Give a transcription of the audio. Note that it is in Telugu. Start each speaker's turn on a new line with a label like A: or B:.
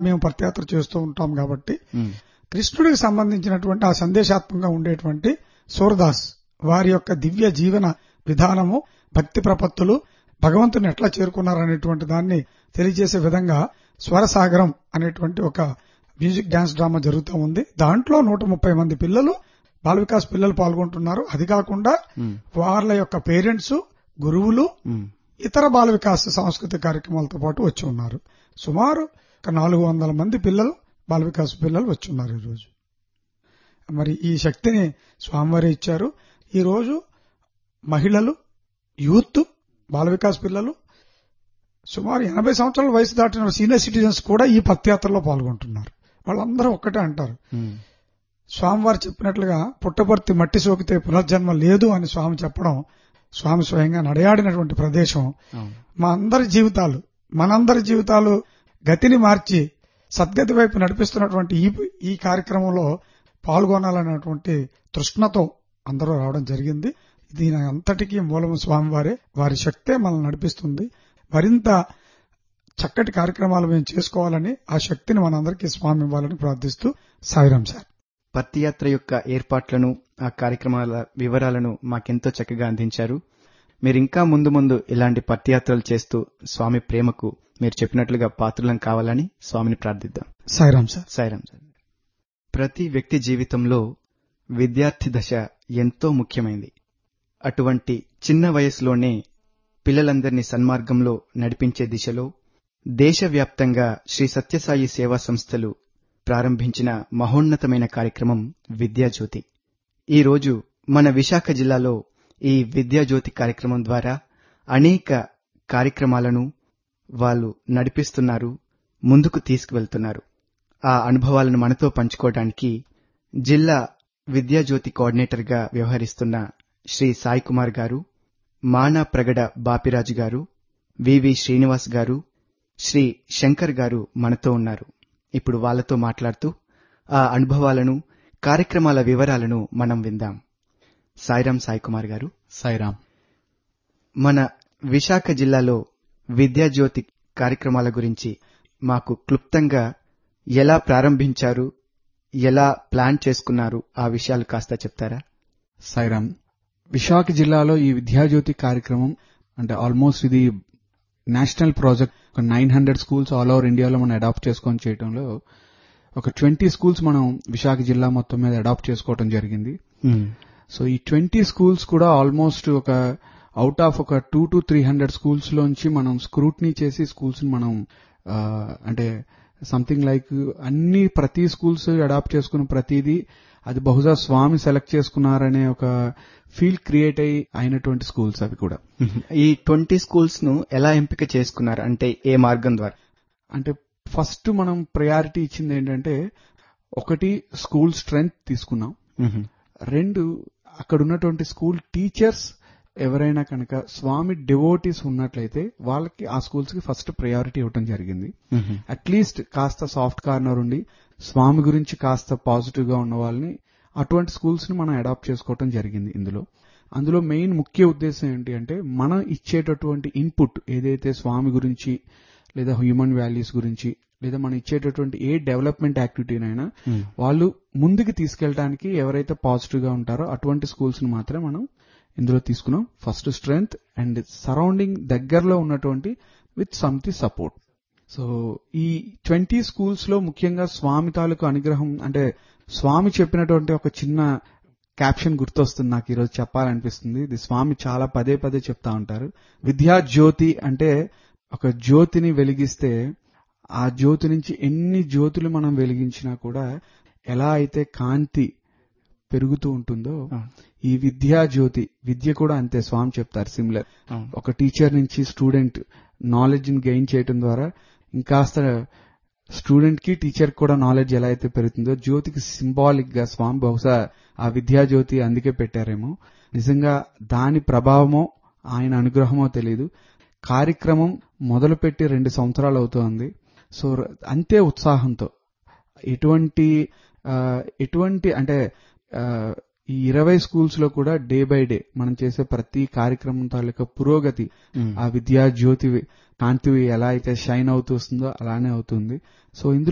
A: మేము పత్యాత్ర చేస్తూ ఉంటాం కాబట్టి
B: ఉమ్,
A: కృష్ణుడికి సంబంధించినటువంటి ఆ సందేశాత్మకంగా ఉండేటువంటి సూరదాస్ వారి యొక్క దివ్య జీవన విధానము భక్తి ప్రపత్తులు భగవంతుని ఎట్లా చేరుకున్నారనేటువంటి దాన్ని తెలియజేసే విధంగా స్వరసాగరం అనేటువంటి ఒక మ్యూజిక్ డాన్స్ డ్రామా జరుగుతూ ఉంది దాంట్లో నూట ముప్పై మంది పిల్లలు బాల వికాస్ పిల్లలు పాల్గొంటున్నారు అది కాకుండా
B: ఉమ్,
A: వాళ్ళ యొక్క పేరెంట్స్ గురువులు
B: ఉమ్,
A: ఇతర బాల వికాస్ సాంస్కృతిక కార్యక్రమాలతో పాటు వచ్చి ఉన్నారు సుమారు ఒక నాలుగు వందల మంది పిల్లలు బాల వికాస్ పిల్లలు వచ్చి ఉన్నారు ఈరోజు మరి ఈ శక్తిని స్వామివారి ఇచ్చారు ఈరోజు మహిళలు యూత్ బాల వికాస్ పిల్లలు సుమారు ఎనభై సంవత్సరాల వయసు దాటిన సీనియర్ సిటిజన్స్ కూడా ఈ పత్యాత్రలో పాల్గొంటున్నారు వాళ్ళందరూ ఒక్కటే అంటారు
B: ఉమ్,
A: స్వామివారు చెప్పినట్లుగా పుట్టపర్తి మట్టి సోకితే పునర్జన్మ లేదు అని స్వామి చెప్పడం స్వామి స్వయంగా నడయాడినటువంటి ప్రదేశం
B: అవును.
A: మా అందరి జీవితాలు మనందరి జీవితాలు గతిని మార్చి సద్గతి వైపు నడిపిస్తున్నటువంటి ఈ ఈ కార్యక్రమంలో పాల్గొనాలనేటువంటి తృష్ణతో అందరూ రావడం జరిగింది దీని అంతటికీ మూలము స్వామివారే వారి శక్తే మనల్ని నడిపిస్తుంది మరింత చక్కటి కార్యక్రమాలు మేము చేసుకోవాలని ఆ శక్తిని మనందరికీ స్వామి ఇవ్వాలని ప్రార్థిస్తూ సాయిరాం సార్
B: పత్తియాత్ర యొక్క ఏర్పాట్లను ఆ కార్యక్రమాల వివరాలను మాకెంతో చక్కగా అందించారు మీరు ఇంకా ముందు ముందు ఇలాంటి పత్తియాత్రలు చేస్తూ స్వామి ప్రేమకు మీరు చెప్పినట్లుగా పాత్రులం కావాలని స్వామిని ప్రార్థిద్దాం
A: సాయిరాం సార్
B: సాయిరాం సార్ ప్రతి వ్యక్తి జీవితంలో విద్యార్థి దశ ఎంతో ముఖ్యమైంది అటువంటి చిన్న వయసులోనే పిల్లలందరినీ సన్మార్గంలో నడిపించే దిశలో దేశవ్యాప్తంగా శ్రీ సత్యసాయి సేవా సంస్థలు ప్రారంభించిన మహోన్నతమైన కార్యక్రమం విద్యాజ్యోతి ఈరోజు మన విశాఖ జిల్లాలో ఈ విద్యాజ్యోతి కార్యక్రమం ద్వారా అనేక కార్యక్రమాలను వాళ్ళు నడిపిస్తున్నారు ముందుకు తీసుకువెళ్తున్నారు ఆ అనుభవాలను మనతో పంచుకోవడానికి జిల్లా విద్యాజ్యోతి కోఆర్డినేటర్గా వ్యవహరిస్తున్న శ్రీ సాయి కుమార్ గారు మానా ప్రగడ బాపిరాజు గారు వివి శ్రీనివాస్ గారు శ్రీ శంకర్ గారు మనతో ఉన్నారు ఇప్పుడు వాళ్ళతో మాట్లాడుతూ ఆ అనుభవాలను కార్యక్రమాల వివరాలను మనం విందాం సాయిరాం సాయి కుమార్ గారు
C: సాయిరామ్
B: మన విశాఖ జిల్లాలో విద్యాజ్యోతి కార్యక్రమాల గురించి మాకు క్లుప్తంగా ఎలా ప్రారంభించారు ఎలా ప్లాన్ చేసుకున్నారు ఆ విషయాలు కాస్త చెప్తారా
C: సాయిరామ్ విశాఖ జిల్లాలో ఈ విద్యాజ్యోతి కార్యక్రమం అంటే ఆల్మోస్ట్ ఇది నేషనల్ ప్రాజెక్ట్ ఒక nine hundred schools all over ఇండియాలో మనం అడాప్ట్ చేసుకొని చేయడంలో ఒక ట్వంటీ స్కూల్స్ మనం విశాఖ జిల్లా మొత్తం మీద అడాప్ట్ చేసుకోవడం జరిగింది సో ఈ ట్వంటీ స్కూల్స్ కూడా ఆల్మోస్ట్ ఒక అవుట్ ఆఫ్ ఒక two to three hundred schools లోంచి మనం స్క్రూట్నీ చేసి స్కూల్స్ ని మనం ఆ, అంటే సంథింగ్ లైక్ అన్ని ప్రతి స్కూల్స్ అడాప్ట్ చేసుకున్న ప్రతిదీ అది బహుశా స్వామి సెలెక్ట్ చేసుకున్నారనే ఒక ఫీల్ క్రియేట్ అయి అయినటువంటి స్కూల్స్ అవి కూడా
B: ఈ ట్వంటీ స్కూల్స్ ను ఎలా ఎంపిక చేసుకున్నారు అంటే ఏ మార్గం ద్వారా
C: అంటే ఫస్ట్ మనం ప్రయారిటీ ఇచ్చింది ఏంటంటే ఒకటి స్కూల్ స్ట్రెంగ్త్ తీసుకున్నాం రెండు అక్కడ ఉన్నటువంటి స్కూల్ టీచర్స్ ఎవరైనా కనుక స్వామి డివోటీస్ ఉన్నట్లయితే వాళ్ళకి ఆ స్కూల్స్ కి ఫస్ట్ ప్రయారిటీ ఇవ్వడం జరిగింది అట్లీస్ట్ కాస్త సాఫ్ట్ కార్నర్ ఉండి స్వామి గురించి కాస్త పాజిటివ్ గా ఉన్న వాళ్ళని అటువంటి స్కూల్స్ ని మనం అడాప్ట్ చేసుకోవటం జరిగింది ఇందులో అందులో మెయిన్ ముఖ్య ఉద్దేశం ఏంటి అంటే మనం ఇచ్చేటటువంటి ఇన్పుట్ ఏదైతే స్వామి గురించి లేదా హ్యూమన్ వాల్యూస్ గురించి లేదా మనం ఇచ్చేటటువంటి ఏ డెవలప్మెంట్ యాక్టివిటీనైనా వాళ్ళు ముందుకు తీసుకెళ్ళడానికి ఎవరైతే పాజిటివ్ గా ఉంటారో అటువంటి స్కూల్స్ ని మాత్రమే మనం ఇందులో తీసుకున్నాం ఫస్ట్ స్ట్రెంగ్త్ అండ్ సరౌండింగ్ దగ్గరలో ఉన్నటువంటి విత్ సంథింగ్ సపోర్ట్ సో ఈ ట్వంటీ స్కూల్స్ లో ముఖ్యంగా స్వామి తాలూకు అనుగ్రహం అంటే స్వామి చెప్పినటువంటి ఒక చిన్న క్యాప్షన్ గుర్తొస్తుంది నాకు ఈరోజు చెప్పాలనిపిస్తుంది ఇది స్వామి చాలా పదే పదే చెప్తా ఉంటారు విద్యా జ్యోతి అంటే ఒక జ్యోతిని వెలిగిస్తే ఆ జ్యోతి నుంచి ఎన్ని జ్యోతులు మనం వెలిగించినా కూడా ఎలా అయితే కాంతి పెరుగుతూ ఉంటుందో ఈ విద్యా జ్యోతి విద్య కూడా అంతే స్వామి చెప్తారు సిమిలర్ ఒక టీచర్ నుంచి స్టూడెంట్ నాలెడ్జ్ ని గెయిన్ చేయడం ద్వారా ఇంకాస్త స్టూడెంట్ కి టీచర్ కూడా నాలెడ్జ్ ఎలా అయితే పెరుగుతుందో జ్యోతికి సింబాలిక్ గా స్వామి బహుశా ఆ విద్యా జ్యోతి అందుకే పెట్టారేమో నిజంగా దాని ప్రభావమో ఆయన అనుగ్రహమో తెలియదు కార్యక్రమం మొదలుపెట్టి రెండు సంవత్సరాలు అవుతోంది సో ర- అంతే ఉత్సాహంతో ఎటువంటి ఆ, ఎటువంటి అంటే ఆ, ఈ ఇరవై స్కూల్స్ లో కూడా డే బై డే మనం చేసే ప్రతి కార్యక్రమం తాలూకా పురోగతి ఆ విద్యా జ్యోతి కాంతి ఎలా అయితే షైన్ అవుతూ వస్తుందో అలానే అవుతుంది సో ఇందులో